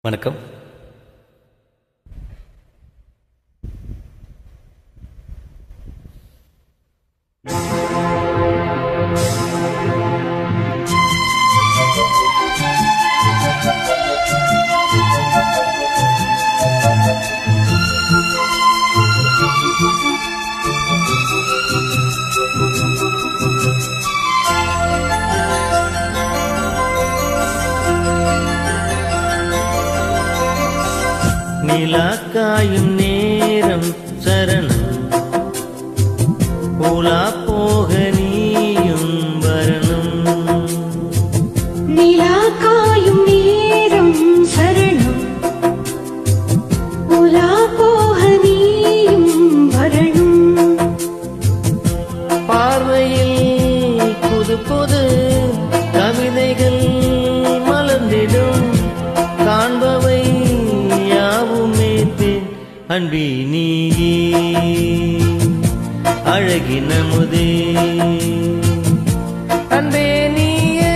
வணக்கம் நிலாக்காயும் நேரம் சரணம் உலா போக நீயும் வரணும் நிலா காயும் நேரம் சரணம் உலா போக நீயும் வரணும் பார்வையில் புது புது கவிதைகள் மலர்ந்திடும் காண்பவை யாவுமே தேன் அன்பி நீயே அழகின முதே அன்பே நீயே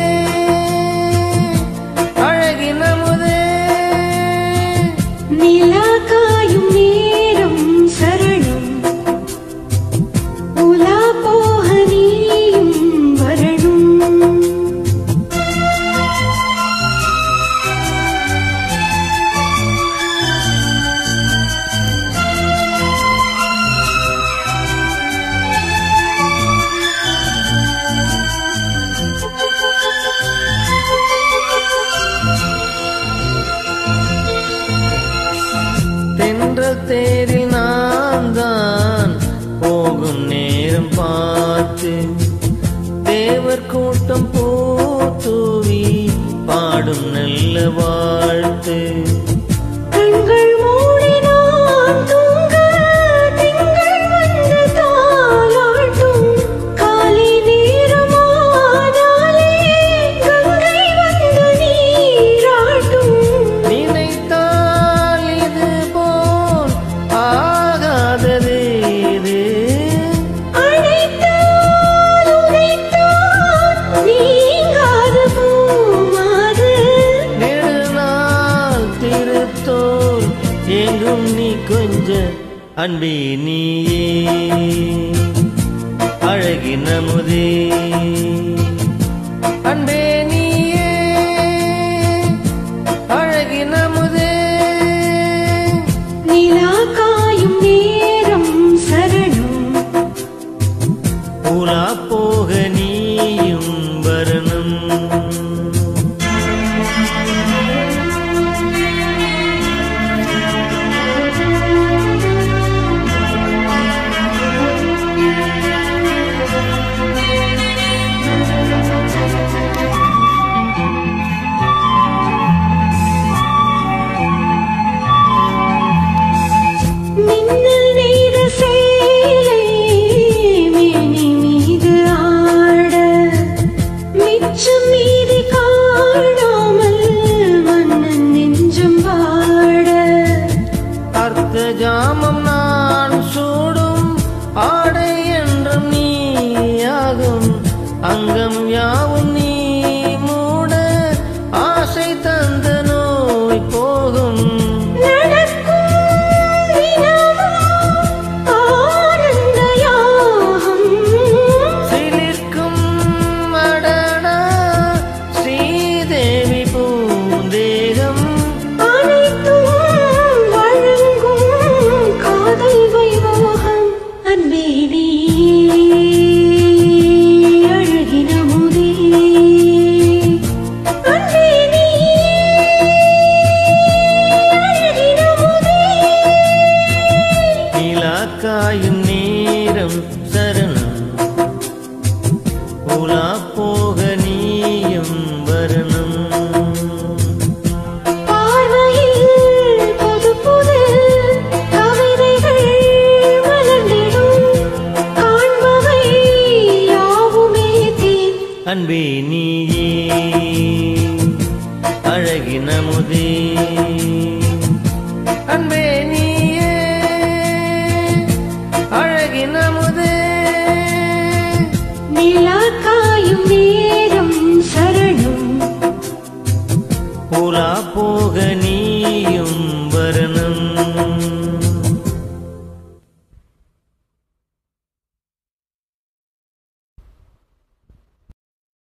அழகின முதே நிலா காயும் நேரம் சரணம் உலா போக நீயும் வரணும் தென்றல் தேரில் நான் தான் போகும் நேரம் பார்த்து தேவர் கூட்டம் பூத்தூவி பாடும் நல்ல வாழ்த்து கண்கள் மூடி நான் தூங்க திங்கள் வந்து தாலாட்டும் காலை நேரமானாலே கங்கை வந்து நீராட்டும் நினைத்தால் இது போல் ஆகாதது இது அழைத்தால் உரைத்தால் நீங்காத பூமாது நெடுநாள் திருத்தோல் எங்கும் நீ கொஞ்ச அன்பி நீயே அழகின முதே அன்பே நீயே அழகின முதே நிலா காயும் நேரம் சரணம் உலா போக நீயும் வரணும் மின்னல் நெய்த சேலை மேனி மீது ஆட மிச்சம் மீதி காணாமல் மன்னன் நெஞ்சம் வாட அர்த்த ஜாமம் நான் சூடும் ஆடை என்றும் நீயாகும் அங்கம் யாவும் நீ மூட ஆசை தந்த நோய் போகும் நடக்கும் தினமும் ஆனந்த யாகம் சிலிர்க்கும் அடடா ஸ்ரீதேவி பூந்தேகம் அனைத்தும் வழங்கும் காதல் வைபோகம் அன்பே நீ அழகின முதே அன்பே நீ அழகின முதே நிலா காயும் நேரம் சரணம் உலா போக நீயும் வரணும் பார்வையில் புது புது கவிதைகள் மலர்ந்திடும் காண்பவை யாவுமே தேன் அன்பே நீயே அழகின முதே அன்பே நீயே அழகின முதே நிலா காயும் நேரம் சரணம் உலா போக நீயும்